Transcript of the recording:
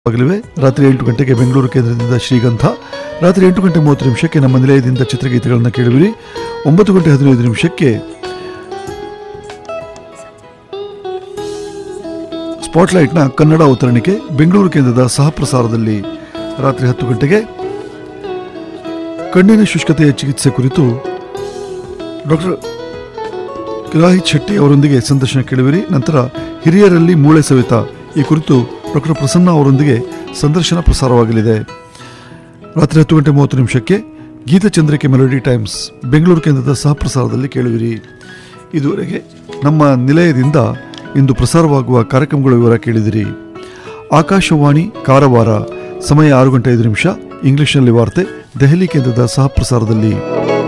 ಆಗಲಿವೆ ರಾತ್ರಿ ಎಂಟು ಗಂಟೆಗೆ ಬೆಂಗಳೂರು ಕೇಂದ್ರದಿಂದ ಶ್ರೀಗಂಧ ರಾತ್ರಿ ಎಂಟು ಗಂಟೆ ಮೂವತ್ತು ನಿಮಿಷಕ್ಕೆ ನಮ್ಮ ನಿಲಯದಿಂದ ಚಿತ್ರಗೀತೆಗಳನ್ನು ಕೇಳುವಿರಿ ಒಂಬತ್ತು ಗಂಟೆ ಹದಿನೈದು ನಿಮಿಷಕ್ಕೆ ಸ್ಪಾಟ್ಲೈಟ್ನ ಕನ್ನಡ ಅವತರಣಿಕೆ ಬೆಂಗಳೂರು ಕೇಂದ್ರದ ಸಹಪ್ರಸಾರದಲ್ಲಿ ರಾತ್ರಿ ಹತ್ತು ಗಂಟೆಗೆ ಕಣ್ಣಿನ ಶುಷ್ಕತೆಯ ಚಿಕಿತ್ಸೆ ಕುರಿತು ಡಾಕ್ಟರ್ ಕಿರಾಹಿತ್ ಶೆಟ್ಟಿ ಅವರೊಂದಿಗೆ ಸಂದರ್ಶನ ಕೇಳುವಿರಿ ನಂತರ ಹಿರಿಯರಲ್ಲಿ ಮೂಳೆ ಸವೆತ ಈ ಕುರಿತು ಡಾಕ್ಟರ್ ಪ್ರಸನ್ನ ಅವರೊಂದಿಗೆ ಸಂದರ್ಶನ ಪ್ರಸಾರವಾಗಲಿದೆ ರಾತ್ರಿ ಹತ್ತು ಗಂಟೆ ಮೂವತ್ತು ನಿಮಿಷಕ್ಕೆ ಗೀತಚಂದ್ರಿಕೆ ಮೆಲೋಡಿ ಟೈಮ್ಸ್ ಬೆಂಗಳೂರು ಕೇಂದ್ರದ ಸಹಪ್ರಸಾರದಲ್ಲಿ ಕೇಳುವಿರಿ ಇದುವರೆಗೆ ನಮ್ಮ ನಿಲಯದಿಂದ ಇಂದು ಪ್ರಸಾರವಾಗುವ ಕಾರ್ಯಕ್ರಮಗಳ ವಿವರ ಕೇಳಿದಿರಿ ಆಕಾಶವಾಣಿ ಕಾರವಾರ ಸಮಯ ಆರು ಗಂಟೆ ಐದು ನಿಮಿಷ ಇಂಗ್ಲಿಷ್ನಲ್ಲಿ ವಾರ್ತೆ ದೆಹಲಿ ಕೇಂದ್ರದ ಸಹಪ್ರಸಾರದಲ್ಲಿ